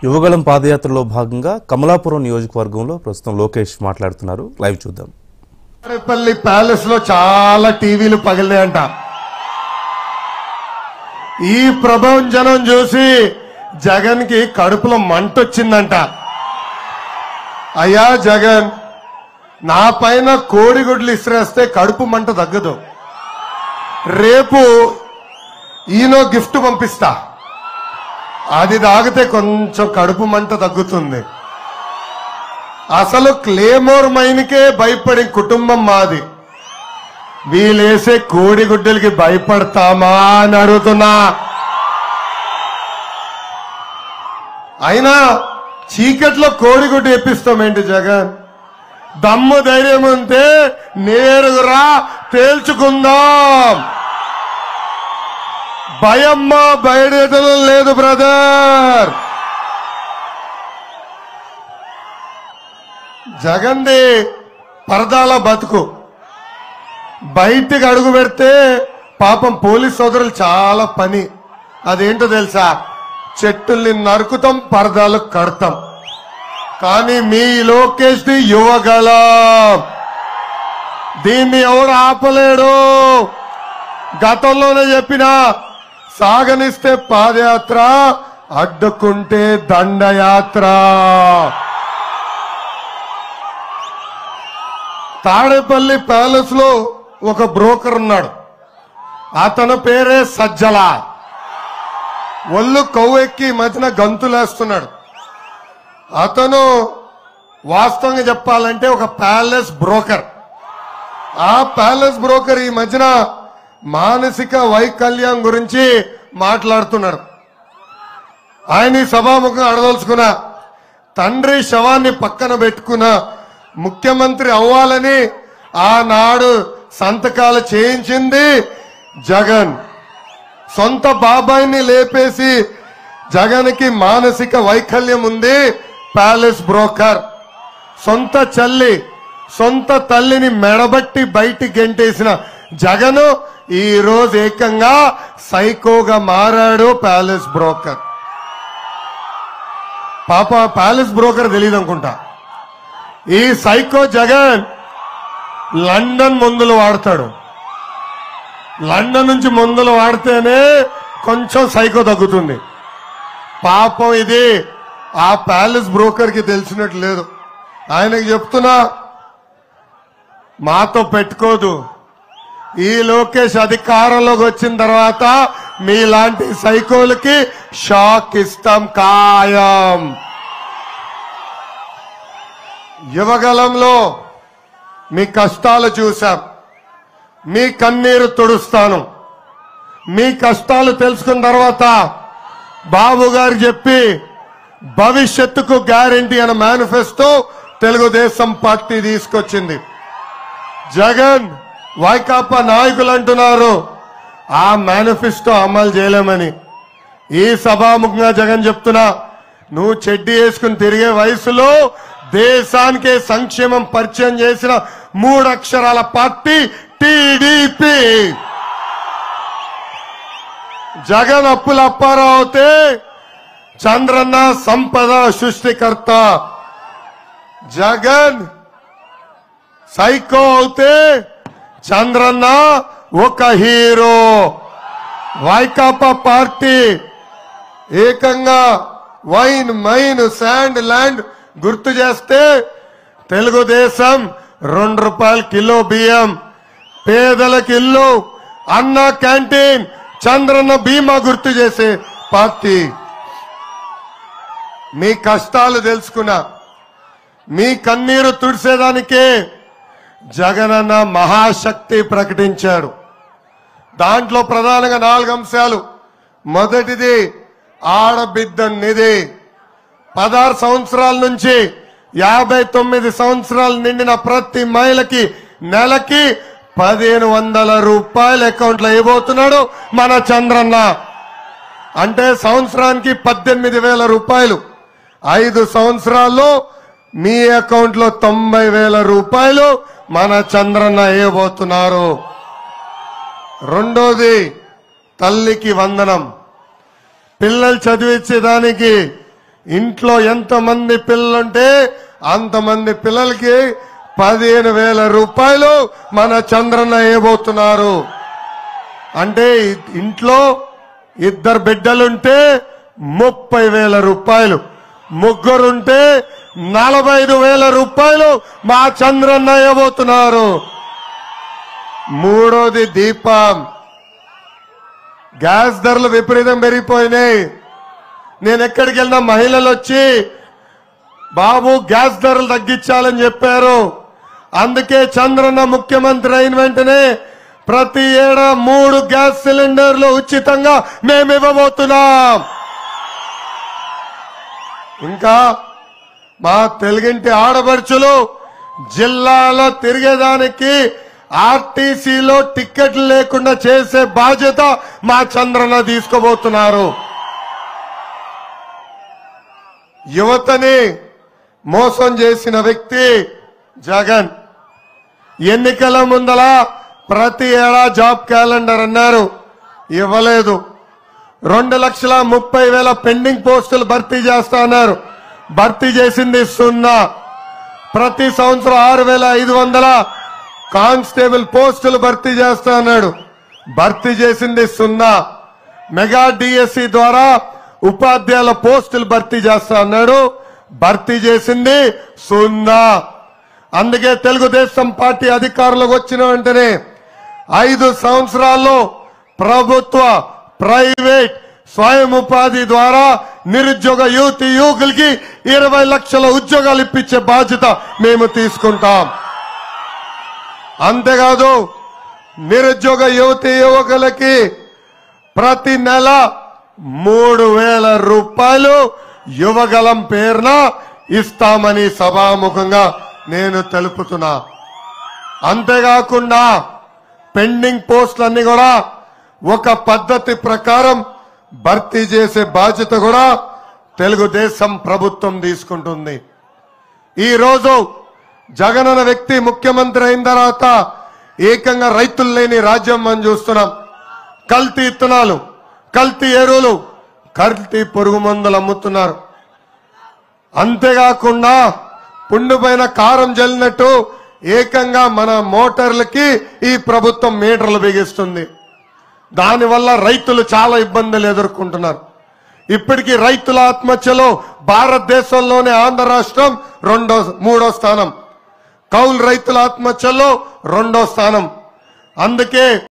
యువగళం పాదయాత్రలో భాగంగా కమలాపురం నియోజకవర్గంలో ప్రస్తుతం లోకేష్ మాట్లాడుతున్నారు లైవ్ చూద్దాం తాడేపల్లి ప్యాలెస్ లో చాలా టీవీలు పగిలినాయంట ఈ ప్రభావం జనం చూసి జగన్ కి కడుపులో మంట వచ్చిందంట అయ్యా జగన్ నా పైన కోడిగుడ్లు ఇసిరేస్తే కడుపు మంట తగ్గదు రేపు ఈనో గిఫ్ట్ పంపిస్తా అది తాగితే కొంచెం కడుపు మంట తగ్గుతుంది అసలు క్లేమోర్ మైన్కే భయపడి కుటుంబం మాది వీలేసే కోడిగుడ్డలకి భయపడతామా అని అడుగుతున్నా అయినా చీకట్లో కోడిగుడ్డు ఎప్పిస్తామేంటి జగన్ దమ్ము ధైర్యం ఉంటే నేరుగా తేల్చుకుందాం భయమ్మా బయటం లేదు బ్రదర్ జగన్ది పరదాల బతుకు బయటికి అడుగు పెడితే పాపం పోలీస్ సోదరులు చాలా పని అదేంటో తెలుసా చెట్టుల్ని నరుకుతాం పరదాలు కడతాం కానీ మీ లోకేష్ ది యువగలం దీన్ని ఎవడు ఆపలేడు గతంలోనే చెప్పిన సాగనిస్తే పాదయాత్ర అడ్డుకుంటే దండయాత్ర తాడేపల్లి ప్యాలెస్ లో ఒక బ్రోకర్ ఉన్నాడు అతని పేరే సజ్జల ఒళ్ళు కొవ్వెక్కి ఈ మధ్యన గంతులేస్తున్నాడు అతను వాస్తవంగా చెప్పాలంటే ఒక ప్యాలెస్ బ్రోకర్ ఆ ప్యాలెస్ బ్రోకర్ ఈ మధ్యన మానసిక వైకల్యం గురించి మాట్లాడుతున్నాడు ఆయన ఈ సభాముఖం అడదలుచుకున్న తండ్రి శవాన్ని పక్కన పెట్టుకున్న ముఖ్యమంత్రి అవ్వాలని ఆనాడు సంతకాలు చేయించింది జగన్ సొంత బాబాయిని లేపేసి జగన్కి మానసిక వైకల్యం ఉంది ప్యాలెస్ బ్రోకర్ సొంత చల్లి సొంత తల్లిని మెడబట్టి బయటి గెంటేసిన జగను ఈ రోజు ఏకంగా సైకోగా మారాడు ప్యాలెస్ బ్రోకర్ పాప ప్యాలెస్ బ్రోకర్ తెలియదు అనుకుంటా ఈ సైకో జగన్ లండన్ మందులు వాడతాడు లండన్ నుంచి మందులు వాడితేనే కొంచెం సైకో తగ్గుతుంది పాపం ఇది ఆ ప్యాలెస్ బ్రోకర్ కి తెలిసినట్టు లేదు ఆయనకి చెప్తున్నా మాతో పెట్టుకోదు ఈ లోకేష్ అధికారంలోకి వచ్చిన తర్వాత మీలాంటి సైకోలకి షాక్ ఇస్తాం ఖాయం యువగలంలో మీ కష్టాలు చూశాం మీ కన్నీరు తుడుస్తాను మీ కష్టాలు తెలుసుకున్న తర్వాత బాబు గారు చెప్పి భవిష్యత్తుకు గ్యారంటీ అనే మేనిఫెస్టో తెలుగుదేశం పార్టీ తీసుకొచ్చింది జగన్ వైకాపా నాయకులు అంటున్నారు ఆ మేనిఫెస్టో అమలు చేయలేమని ఈ సభాముఖంగా జగన్ చెప్తున్నా నువ్వు చెడ్డి వేసుకుని తిరిగే వయసులో దేశానికే సంక్షేమం పరిచయం చేసిన మూడు అక్షరాల పార్టీ టీడీపీ జగన్ అప్పుల అప్పారావు అవుతే చంద్రన్న సంపద సృష్టికర్త జగన్ సైకో అవుతే చంద్రన్న ఒక హీరో వైకాపా పార్టీ ఏకంగా వైన్ మైన్ శాండ్ ల్యాండ్ గుర్తు చేస్తే తెలుగుదేశం రెండు రూపాయల కిలో బియ్యం పేదలకు ఇల్లు అన్న క్యాంటీన్ చంద్రన్న బీమా గుర్తు చేసే పార్టీ మీ కష్టాలు తెలుసుకున్నా మీ కన్నీరు తుడిసేదానికే జగనన్న మహాశక్తి ప్రకటించాడు దాంట్లో ప్రధానంగా నాలుగు అంశాలు మొదటిది ఆడబిడ్డ నిధి పదహారు సంవత్సరాల నుంచి యాభై తొమ్మిది సంవత్సరాలు నిండిన ప్రతి మహిళకి నెలకి పదిహేను వందల రూపాయలు అకౌంట్లో ఇవ్వబోతున్నాడు మన చంద్రన్న అంటే సంవత్సరానికి పద్దెనిమిది వేల రూపాయలు ఐదు సంవత్సరాల్లో మీ అకౌంట్ లో తొంభై వేల రూపాయలు మన చంద్రన్న వేయబోతున్నారు రెండోది తల్లికి వందనం పిల్లలు చదివించేదానికి ఇంట్లో ఎంతమంది పిల్లలుంటే అంతమంది పిల్లలకి పదిహేను వేల రూపాయలు మన చంద్రన్న వేయబోతున్నారు అంటే ఇ- ఇంట్లో ఇద్దరు బిడ్డలుంటే ముప్పై వేల రూపాయలు ముగ్గురుంటే నలభై ఐదు వేల రూపాయలు మా చంద్రన్న వేయబోతున్నారు మూడోది దీపం గ్యాస్ ధరలు విపరీతం పెరిగిపోయినాయి నేను ఎక్కడికి వెళ్ళినా మహిళలు వచ్చి బాబు గ్యాస్ ధరలు తగ్గించాలని చెప్పారు అందుకే చంద్రన్న ముఖ్యమంత్రి అయిన వెంటనే ప్రతి ఏడా మూడు గ్యాస్ సిలిండర్లు ఉచితంగా మేము ఇవ్వబోతున్నాం ఇంకా మా తెలుగింటి ఆడపడుచులు జిల్లాలో తిరిగేదానికి ఆర్టీసీలో టిక్కెట్లు లేకుండా చేసే బాధ్యత మా చంద్రన్న తీసుకోబోతున్నారు యువతని మోసం చేసిన వ్యక్తి జగన్ ఎన్నికల ముందల ప్రతి ఏడా జాబ్ క్యాలెండర్ అన్నారు ఇవ్వలేదు రెండు లక్షల ముప్పై వేల పెండింగ్ పోస్టులు భర్తీ చేస్తా అన్నారు భర్తీ చేసింది సున్నా ప్రతి సంవత్సరం ఆరు వేల ఐదు వందల కానిస్టేబుల్ పోస్టులు భర్తీ చేస్తా అన్నాడు భర్తీ చేసింది సున్నా మెగా డిఎస్సి ద్వారా ఉపాధ్యాయుల పోస్టులు భర్తీ చేస్తా అన్నాడు భర్తీ చేసింది సున్నా అందుకే తెలుగుదేశం పార్టీ అధికారంలోకి వచ్చిన వెంటనే ఐదు సంవత్సరాల్లో ప్రభుత్వ ప్రైవేట్ స్వయం ఉపాధి ద్వారా నిరుద్యోగ యువతి యువకులకి ఇరవై లక్షల ఉద్యోగాలు ఇప్పించే బాధ్యత మేము తీసుకుంటాం అంతేకాదు నిరుద్యోగ యువతి యువకులకి ప్రతి నెల మూడు వేల రూపాయలు యువగలం పేరున ఇస్తామని సభాముఖంగా నేను తెలుపుతున్నా అంతేకాకుండా పెండింగ్ పోస్టులన్నీ కూడా ఒక పద్ధతి ప్రకారం భర్తీ చేసే బాధ్యత కూడా తెలుగుదేశం ప్రభుత్వం తీసుకుంటుంది ఈ రోజు జగన్ అన్న వ్యక్తి ముఖ్యమంత్రి అయిన తర్వాత ఏకంగా రైతులు లేని రాజ్యం మనం చూస్తున్నాం కల్తీ ఇత్తనాలు కల్తీ ఎరువులు కల్తీ పురుగు మందులు అమ్ముతున్నారు అంతేకాకుండా పుండుపైన కారం జల్లినట్టు ఏకంగా మన మోటార్లకి ఈ ప్రభుత్వం మీటర్లు బిగిస్తుంది దానివల్ల రైతులు చాలా ఇబ్బందులు ఎదుర్కొంటున్నారు ఇప్పటికీ రైతుల ఆత్మహత్యలో భారతదేశంలోనే ఆంధ్ర రాష్ట్రం రెండో మూడో స్థానం కౌలు రైతుల ఆత్మహత్యలో రెండో స్థానం అందుకే